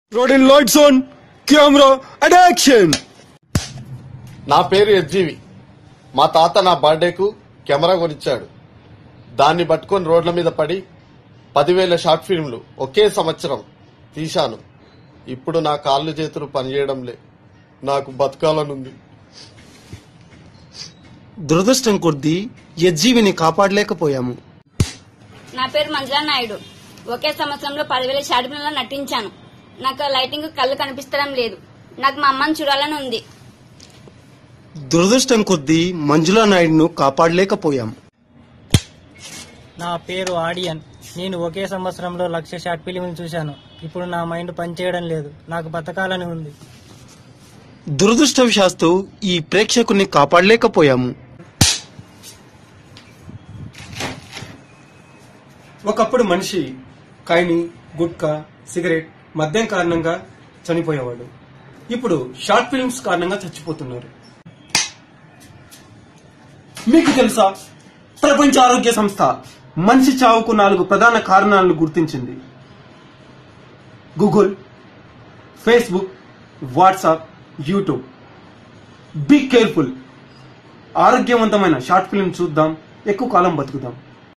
Rolling lights on, camera, and action! నా పేరు SGV మా తాత నా బర్త్డేకు కెమెరా కొనిచ్చాడు దాన్ని పట్టుకొని రోడ్ల మీద పడి పదివేల షార్ట్ ఫిల్మ్లు ఒకే సంవత్సరం తీశాను ఇప్పుడు నా కాళ్ళు చేతులు పనిచేయడంలే నాకు బతకాలనుంది దురదృష్టం కొద్దీ యజ్జీవిని కాపాడలేకపోయాము నా పేరు మంజులా నాయుడు ఒకే సంవత్సరంలో పదివేల షార్ట్ ఫిల్మ్లో నటించాను నాకు లైటింగ్ కళ్ళు కనిపిస్తడం లేదు నాకు మా అమ్మని చూడాలని ఉంది దురదృష్టం కొద్దీ మంజులా నాయుడును కాపాడలేకపోయాం నా పేరు ఆడియన్ నేను ఒకే సంవత్సరంలో లక్ష షార్ట్ ఫిలింలు చూశాను ఇప్పుడు నా మైండ్ పనిచేయడం లేదు నాకు బతకాలని ఉంది దురదృష్టవశాస్తు ఈ ప్రేక్షకుని కాపాడలేకపోయాము ఒకప్పుడు మనిషి కైని గుట్కా సిగరెట్ మద్యం కారణంగా చనిపోయేవాడు ఇప్పుడు షార్ట్ ఫిల్మ్స్ కారణంగా చచ్చిపోతున్నారు మీకు తెలుసా ప్రపంచ ఆరోగ్య సంస్థ మనిషి చావుకు నాలుగు ప్రధాన కారణాలను గుర్తించింది Google Facebook WhatsApp YouTube be careful ఆరోగ్యవంతమైన షార్ట్ ఫిల్మ్ చూద్దాం ఎక్కువ కాలం బతుకుదాం